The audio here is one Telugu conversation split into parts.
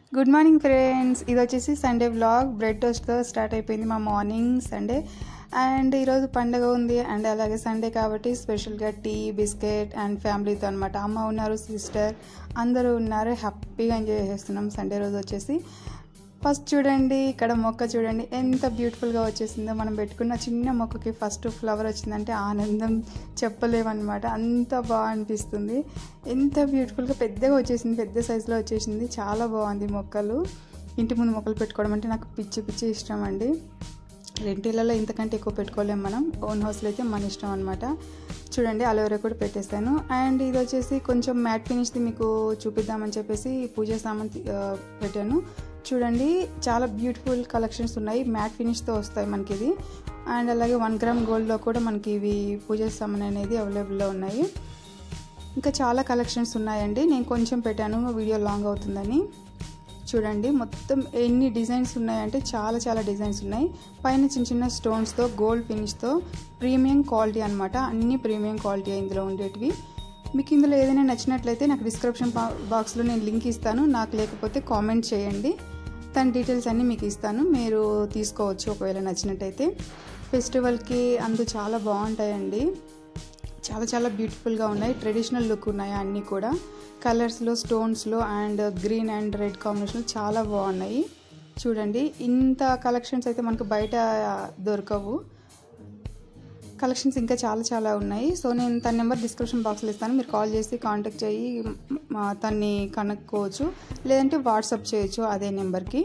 గుడ్ మార్నింగ్ ఫ్రెండ్స్ ఇది వచ్చేసి సండే వ్లాగ్ బ్రెడ్ టోస్ట్తో స్టార్ట్ అయిపోయింది మా మార్నింగ్ సండే అండ్ ఈరోజు పండగ ఉంది అండ్ అలాగే సండే కాబట్టి స్పెషల్గా టీ బిస్కెట్ అండ్ ఫ్యామిలీతో అనమాట అమ్మ ఉన్నారు సిస్టర్ అందరూ ఉన్నారు హ్యాపీగా ఎంజాయ్ చేస్తున్నాం సండే రోజు వచ్చేసి ఫస్ట్ చూడండి ఇక్కడ మొక్క చూడండి ఎంత బ్యూటిఫుల్గా వచ్చేసిందో మనం పెట్టుకున్న చిన్న మొక్కకి ఫస్ట్ ఫ్లవర్ వచ్చిందంటే ఆనందం చెప్పలేమన్నమాట అంత బాగా అనిపిస్తుంది ఎంత బ్యూటిఫుల్గా పెద్దగా వచ్చేసింది పెద్ద సైజులో వచ్చేసింది చాలా బాగుంది మొక్కలు ఇంటి ముందు మొక్కలు పెట్టుకోవడం అంటే నాకు పిచ్చి పిచ్చి ఇష్టం అండి రెంటిళ్ళలో ఇంతకంటే ఎక్కువ పెట్టుకోలేం మనం ఓన్ హౌస్లో అయితే మన ఇష్టం అనమాట చూడండి అలోవెరా కూడా పెట్టేస్తాను అండ్ ఇది వచ్చేసి కొంచెం మ్యాట్ ఫినిష్ది మీకు చూపిద్దామని చెప్పేసి పూజ సామాన్ తీ- ఆ, పెట్టాను చూడండి చాలా బ్యూటిఫుల్ కలెక్షన్స్ ఉన్నాయి మ్యాట్ ఫినిష్తో వస్తాయి మనకి ఇది అండ్ అలాగే వన్ గ్రామ్ గోల్డ్లో కూడా మనకి ఇవి పూజ సామాన్ అనేది అవైలబుల్లో ఉన్నాయి ఇంకా చాలా కలెక్షన్స్ ఉన్నాయండి నేను కొంచెం పెట్టాను వీడియో లాంగ్ అవుతుందని చూడండి మొత్తం ఎన్ని డిజైన్స్ ఉన్నాయంటే చాలా చాలా డిజైన్స్ ఉన్నాయి పైన చిన్న చిన్న స్టోన్స్తో గోల్డ్ ఫినిష్తో ప్రీమియం క్వాలిటీ అనమాట అన్ని ప్రీమియం క్వాలిటీ ఇందులో ఉండేటివి మీకు ఇందులో ఏదైనా నచ్చినట్లయితే నాకు డిస్క్రిప్షన్ బాక్స్లో నేను లింక్ ఇస్తాను నాకు లేకపోతే కామెంట్ చేయండి దాని డీటెయిల్స్ అన్నీ మీకు ఇస్తాను మీరు తీసుకోవచ్చు ఒకవేళ నచ్చినట్టయితే ఫెస్టివల్కి అందు చాలా బాగుంటాయండి చాలా చాలా బ్యూటిఫుల్గా ఉన్నాయి ట్రెడిషనల్ లుక్ ఉన్నాయి అన్నీ కూడా కలర్స్లో స్టోన్స్లో అండ్ గ్రీన్ అండ్ రెడ్ కాంబినేషన్లో చాలా బాగున్నాయి చూడండి ఇంత కలెక్షన్స్ అయితే మనకు బయట దొరకవు కలెక్షన్స్ ఇంకా చాలా చాలా ఉన్నాయి సో నేను తన నెంబర్ డిస్క్రిప్షన్ బాక్స్లో ఇస్తాను మీరు కాల్ చేసి కాంటాక్ట్ చేయి మా తన్ని కనుక్కోవచ్చు లేదంటే వాట్సాప్ చేయొచ్చు అదే నెంబర్కి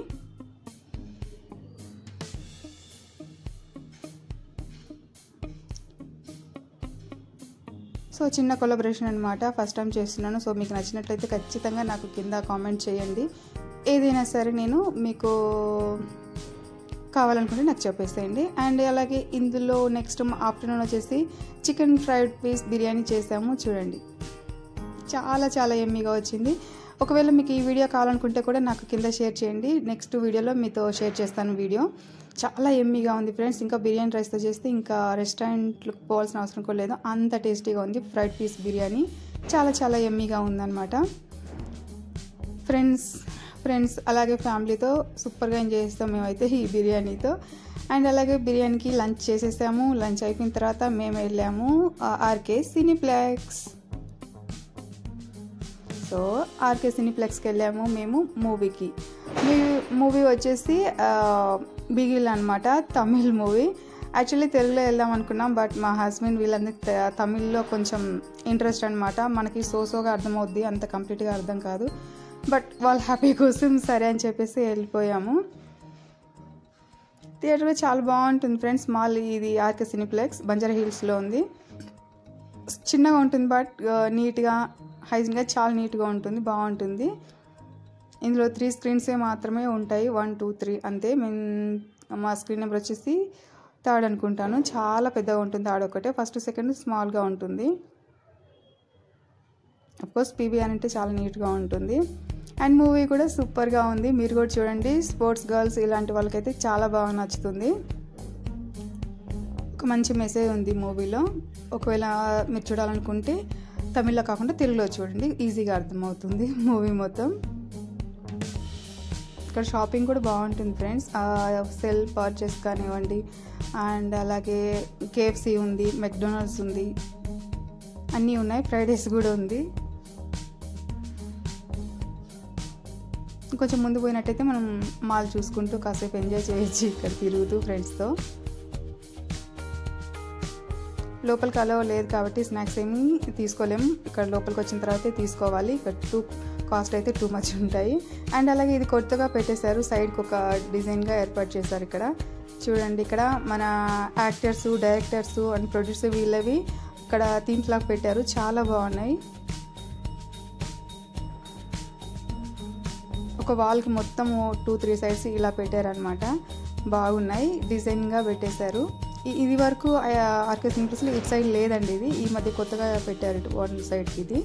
సో చిన్న కొలాబరేషన్ అనమాట ఫస్ట్ టైం చేస్తున్నాను సో మీకు నచ్చినట్లయితే ఖచ్చితంగా నాకు కింద కామెంట్ చేయండి ఏదైనా సరే నేను మీకు కావాలనుకుంటే నాకు చెప్పేసేయండి అండ్ అలాగే ఇందులో నెక్స్ట్ ఆఫ్టర్నూన్ వచ్చేసి చికెన్ ఫ్రైడ్ పీస్ బిర్యానీ చేసాము చూడండి చాలా చాలా ఎమ్మీగా వచ్చింది ఒకవేళ మీకు ఈ వీడియో కావాలనుకుంటే కూడా నాకు కింద షేర్ చేయండి నెక్స్ట్ వీడియోలో మీతో షేర్ చేస్తాను వీడియో చాలా ఎమ్మీగా ఉంది ఫ్రెండ్స్ ఇంకా బిర్యానీ రైస్తో చేస్తే ఇంకా రెస్టారెంట్లకు పోవాల్సిన అవసరం కూడా లేదు అంత టేస్టీగా ఉంది ఫ్రైడ్ పీస్ బిర్యానీ చాలా చాలా ఎమ్మీగా ఉందన్నమాట ఫ్రెండ్స్ ఫ్రెండ్స్ అలాగే ఫ్యామిలీతో సూపర్గా ఎంజాయ్ చేస్తాం మేమైతే ఈ బిర్యానీతో అండ్ అలాగే బిర్యానీకి లంచ్ చేసేసాము లంచ్ అయిపోయిన తర్వాత మేము వెళ్ళాము ఆర్కే సినీప్లెక్స్ సో ఆర్కే సినీప్లెక్స్కి వెళ్ళాము మేము మూవీకి మూవీ వచ్చేసి బిగిల్ అనమాట తమిళ్ మూవీ యాక్చువల్లీ తెలుగులో వెళ్దాం అనుకున్నాం బట్ మా హస్బెండ్ వీళ్ళందరికీ త- తమిళ్లో కొంచెం ఇంట్రెస్ట్ అనమాట మనకి సోసోగా అర్థమవుద్ది అంత కంప్లీట్గా అర్థం కాదు బట్ వాళ్ళ హ్యాపీ కోసం సరే అని చెప్పేసి వెళ్ళిపోయాము థియేటర్ చాలా బాగుంటుంది ఫ్రెండ్స్ మాల్ ఇది ఆర్కే సినీప్లెక్స్ బంజారా హిల్స్లో ఉంది చిన్నగా ఉంటుంది బట్ నీట్గా హైజీన్గా చాలా నీట్గా ఉంటుంది బాగుంటుంది ఇందులో త్రీ స్క్రీన్సే మాత్రమే ఉంటాయి వన్ టూ త్రీ అంతే మేము మా స్క్రీన్ నెంబర్ వచ్చేసి థర్డ్ అనుకుంటాను చాలా పెద్దగా ఉంటుంది థర్డ్ ఒకటే ఫస్ట్ సెకండ్ స్మాల్గా ఉంటుంది కోర్స్ పీబీఆర్ అంటే చాలా నీట్గా ఉంటుంది అండ్ మూవీ కూడా సూపర్గా ఉంది మీరు కూడా చూడండి స్పోర్ట్స్ గర్ల్స్ ఇలాంటి వాళ్ళకైతే చాలా బాగా నచ్చుతుంది ఒక మంచి మెసేజ్ ఉంది మూవీలో ఒకవేళ మీరు చూడాలనుకుంటే తమిళ్లో కాకుండా తెలుగులో చూడండి ఈజీగా అర్థమవుతుంది మూవీ మొత్తం ఇక్కడ షాపింగ్ కూడా బాగుంటుంది ఫ్రెండ్స్ సెల్ పర్చేస్ కానివ్వండి అండ్ అలాగే కేఎఫ్సి ఉంది మెక్డొనాల్డ్స్ ఉంది అన్నీ ఉన్నాయి ఫ్రైడేస్ కూడా ఉంది కొంచెం ముందు పోయినట్టయితే మనం మాల్ చూసుకుంటూ కాసేపు ఎంజాయ్ చేయొచ్చు ఇక్కడ తిరుగుతూ ఫ్రెండ్స్తో లోపలికి అలో లేదు కాబట్టి స్నాక్స్ ఏమీ తీసుకోలేము ఇక్కడ లోపలికి వచ్చిన తర్వాతే తీసుకోవాలి ఇక్కడ టూ కాస్ట్ అయితే టూ మచ్ ఉంటాయి అండ్ అలాగే ఇది కొత్తగా పెట్టేశారు సైడ్కి ఒక డిజైన్గా ఏర్పాటు చేశారు ఇక్కడ చూడండి ఇక్కడ మన యాక్టర్స్ డైరెక్టర్స్ అండ్ ప్రొడ్యూసర్ వీళ్ళవి ఇక్కడ థీమ్స్ లాగా పెట్టారు చాలా బాగున్నాయి ఒక వాల్కి మొత్తం టూ త్రీ సైడ్స్ ఇలా పెట్టారనమాట బాగున్నాయి డిజైన్గా పెట్టేశారు ఇ- ఇది వరకు ఆర్కే సింప్లస్లో ఇటు సైడ్ లేదండి ఇది ఈ మధ్య కొత్తగా పెట్టారు ఇటు వన్ సైడ్కి ఇది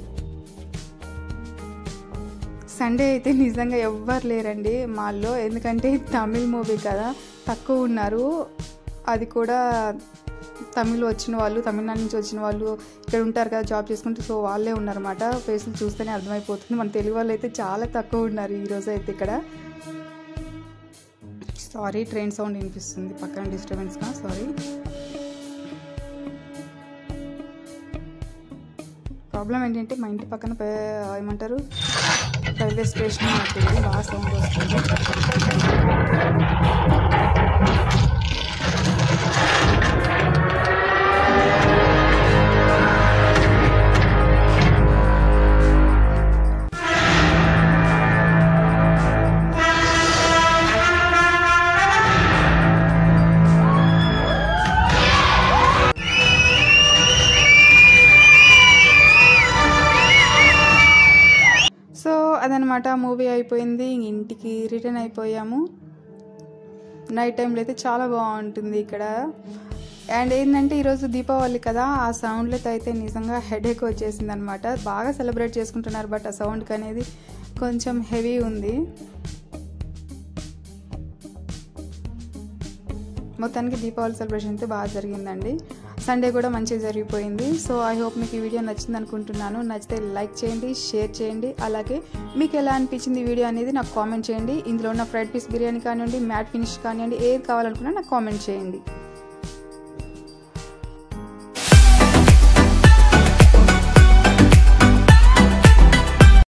సండే అయితే నిజంగా ఎవ్వరు లేరండి మాల్లో ఎందుకంటే తమిళ్ మూవీ కదా తక్కువ ఉన్నారు అది కూడా తమిళ్ వచ్చిన వాళ్ళు తమిళనాడు నుంచి వచ్చిన వాళ్ళు ఇక్కడ ఉంటారు కదా జాబ్ చేసుకుంటూ సో వాళ్ళే ఉన్నారన్నమాట ఫేసులు చూస్తేనే అర్థమైపోతుంది మన తెలుగు వాళ్ళు అయితే చాలా తక్కువ ఉన్నారు ఈరోజు అయితే ఇక్కడ సారీ ట్రైన్ సౌండ్ వినిపిస్తుంది పక్కన డిస్టర్బెన్స్గా సారీ ప్రాబ్లం ఏంటంటే మా ఇంటి పక్కన పే- ఏమంటారు రైల్వే స్టేషన్ ఉంటుంది బాగా సౌండ్ వస్తుంది సో అదనమాట మూవీ అయిపోయింది ఇంక ఇంటికి రిటర్న్ అయిపోయాము నైట్ టైంలో అయితే చాలా బాగుంటుంది ఇక్కడ అండ్ ఏంటంటే ఈరోజు దీపావళి కదా ఆ సౌండ్లతో అయితే నిజంగా హెడేక్ వచ్చేసింది అనమాట బాగా సెలబ్రేట్ చేసుకుంటున్నారు బట్ ఆ సౌండ్కి అనేది కొంచెం హెవీ ఉంది మొత్తానికి దీపావళి సెలబ్రేషన్ అయితే బాగా జరిగిందండి సండే కూడా మంచిగా జరిగిపోయింది సో ఐ హోప్ మీకు ఈ వీడియో నచ్చింది అనుకుంటున్నాను నచ్చితే లైక్ చేయండి షేర్ చేయండి అలాగే మీకు ఎలా అనిపించింది ఈ వీడియో అనేది నాకు కామెంట్ చేయండి ఇందులో ఉన్న ఫ్రైడ్ పీస్ బిర్యానీ కానివ్వండి మ్యాట్ ఫినిష్ కానివ్వండి ఏది కావాలనుకున్నా నాకు కామెంట్ చేయండి